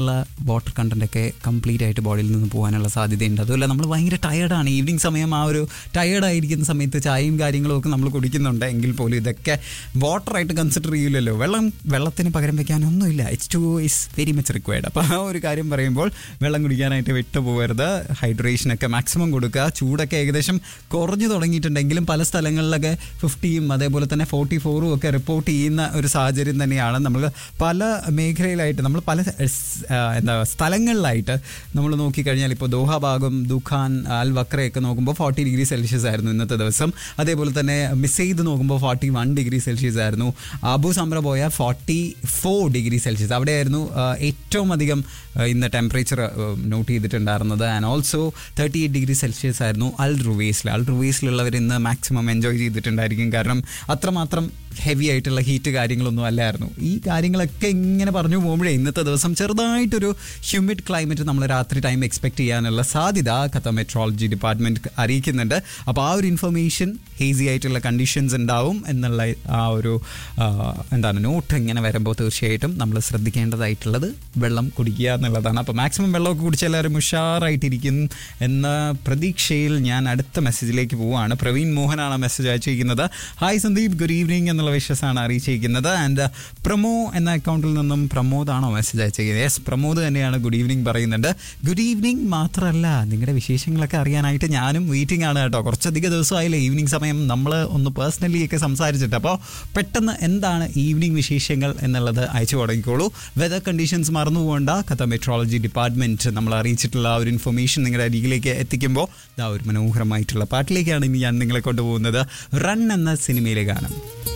ഉള്ള water content ഒക്കെ complete ആയിട്ട് ബോഡിയിൽ നിന്ന് പോകാനുള്ള സാധ്യതയുണ്ട് അതുമല്ല നമ്മൾ ഭയങ്കര ടയർഡാണ് ഈവനിങ് സമയം ആ ഒരു ടയർഡ് ആയിരിക്കുന്ന സമയത്ത് ചായയും കാര്യങ്ങളും ഒക്കെ നമ്മൾ കുടിക്കുന്നുണ്ട് എങ്കിൽ പോലും ഇതൊക്കെ വാട്ടറായിട്ട് കൺസിഡർ ചെയ്യില്ലല്ലോ വെള്ളം വെള്ളത്തിന് പകരം വെക്കാനൊന്നുമില്ല H two is very much required അപ്പോൾ ആ ഒരു കാര്യം പറയുമ്പോൾ വെള്ളം കുടിക്കാനായിട്ട് വിട്ടു പോകരുത് ഹൈഡ്രേഷനൊക്കെ മാക്സിമം കൊടുക്കുക ചൂടൊക്കെ ഏകദേശം കുറഞ്ഞു തുടങ്ങിയിട്ടുണ്ടെങ്കിലും പല സ്ഥലങ്ങളിലൊക്കെ ഫിഫ്റ്റിയും അതേപോലെ തന്നെ ഫോർട്ടി ഫോറും ഒക്കെ റിപ്പോർട്ട് ചെയ്യുന്ന ഒരു സാഹചര്യം തന്നെയാണ് നമ്മൾ പല മേഖലയിലായിട്ട് നമ്മൾ പല സ്- ആ, എന്താ സ്ഥലങ്ങളിലായിട്ട് നമ്മൾ നോക്കിക്കഴിഞ്ഞാൽ ഇപ്പോൾ ദോഹ ഭാഗം ദുഖാൻ അൽ വക്രയൊക്കെ നോക്കുമ്പോൾ ഫോർട്ടി ഡിഗ്രി സെൽഷ്യസ് ആയിരുന്നു ഇന്നത്തെ ദിവസം അതേപോലെ തന്നെ മിസ് ചെയ്ത് നോക്കുമ്പോൾ ഫോർട്ടി വൺ ഡിഗ്രി സെൽഷ്യസ് ആയിരുന്നു അബു സംബ്ര പോയ ഫോർട്ടി ഫോർ ഡിഗ്രി സെൽഷ്യസ് അവിടെയായിരുന്നു ആ, ഏറ്റവും അധികം ആ, ഇന്ന് ടെമ്പറേച്ചർ നോട്ട് ചെയ്തിട്ടുണ്ടായിരുന്നത് and also thirty eight degree Celsius ആയിരുന്നു അൽ റുവേസിൽ അൽ റുവേസിലുള്ളവർ ഇന്ന് മാക്സിമം എൻജോയ് ചെയ്തിട്ടുണ്ടായിരിക്കും കാരണം അത്രമാത്രം ഹെവി ആയിട്ടുള്ള ഹീറ്റ് കാര്യങ്ങളൊന്നും അല്ലായിരുന്നു ഈ കാര്യങ്ങളൊക്കെ ഇങ്ങനെ പറഞ്ഞു പോകുമ്പോഴേ ഇന്നത്തെ ദിവസം ചെറുതായിട്ടൊരു ഹ്യൂമിഡ് ക്ലൈമറ്റ് നമ്മൾ രാത്രി ടൈം എക്സ്പെക്ട് ചെയ്യാനുള്ള സാധ്യത ഖത്ത മെട്രോളജി ഡിപ്പാർട്ട്മെന്റ് അറിയിക്കുന്നുണ്ട് അപ്പോൾ ആ ഒരു ഇൻഫർമേഷൻ ഹേസി ആയിട്ടുള്ള കണ്ടീഷൻസ് ഉണ്ടാവും എന്നുള്ള ആ ഒരു ആ, എന്താണ് നോട്ട് ഇങ്ങനെ വരുമ്പോൾ തീർച്ചയായിട്ടും നമ്മൾ ശ്രദ്ധിക്കേണ്ടതായിട്ടുള്ളത് വെള്ളം കുടിക്കുക എന്നുള്ളതാണ് അപ്പോൾ മാക്സിമം വെള്ളമൊക്കെ കുടിച്ച് എല്ലാവരും ഉഷാറായിട്ടിരിക്കും എന്ന പ്രതീക്ഷയിൽ ഞാൻ അടുത്ത മെസ്സേജിലേക്ക് പോവുകയാണ് പ്രവീൺ മോഹനാണ് മെസ്സേജ് അയച്ചിരിക്കുന്നത് ഹായ് സന്ദീപ് ഗുഡ് ഈവനിങ് എന്നുള്ള വിശ്വാസമാണ് അറിയിച്ചിരിക്കുന്നത് ആൻഡ് പ്രമോ എന്ന അക്കൗണ്ടിൽ നിന്നും പ്രമോദാണോ മെസ്സേജ് അയച്ചിരിക്കുന്നത് യെസ് പ്രമോദ് തന്നെയാണ് ഗുഡ് ഈവനിങ് പറയുന്നുണ്ട് ഗുഡ് ഈവനിങ് മാത്രമല്ല നിങ്ങളുടെ വിശേഷങ്ങളൊക്കെ അറിയാനായിട്ട് ഞാനും വെയിറ്റിംഗ് ആണ് കേട്ടോ കുറച്ചധികം ദിവസമായില്ലേ ഈവനിങ് സമയം നമ്മൾ ഒന്ന് പേഴ്സണലി ഒക്കെ സംസാരിച്ചിട്ട് അപ്പോൾ പെട്ടെന്ന് എന്താണ് ഈവനിങ് വിശേഷങ്ങൾ എന്നുള്ളത് അയച്ചു തുടങ്ങിക്കോളൂ വെതർ കണ്ടീഷൻസ് മറന്നു പോകേണ്ട കഥ മെട്രോളജി ഡിപ്പാർട്ട്മെന്റ് നമ്മൾ അറിയിച്ചിട്ടുള്ള ആ ഒരു ഇൻഫർമേഷൻ നിങ്ങളുടെ അരികിലേക്ക് എത്തിക്കുമ്പോൾ ഇതാ ഒരു മനോഹരമായിട്ടുള്ള പാട്ടിലേക്കാണ് ഇനി ഞാൻ നിങ്ങളെ കൊണ്ടുപോകുന്നത് റൺ എന്ന സിനിമയിലെ ഗാനം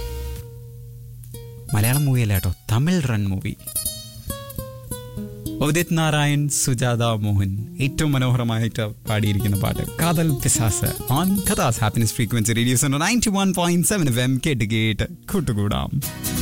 മലയാളം മൂവിയല്ല കേട്ടോ തമിഴ് റൺ മൂവി ഉദിത് നാരായൺ സുജാത മോഹൻ ഏറ്റവും മനോഹരമായിട്ട് പാടിയിരിക്കുന്ന പാട്ട് കാതൽ പിസാസ് on Kathas happiness frequency radios ninety one point seven F M കേട്ട് കേട്ട് കൂട്ടുകൂടാം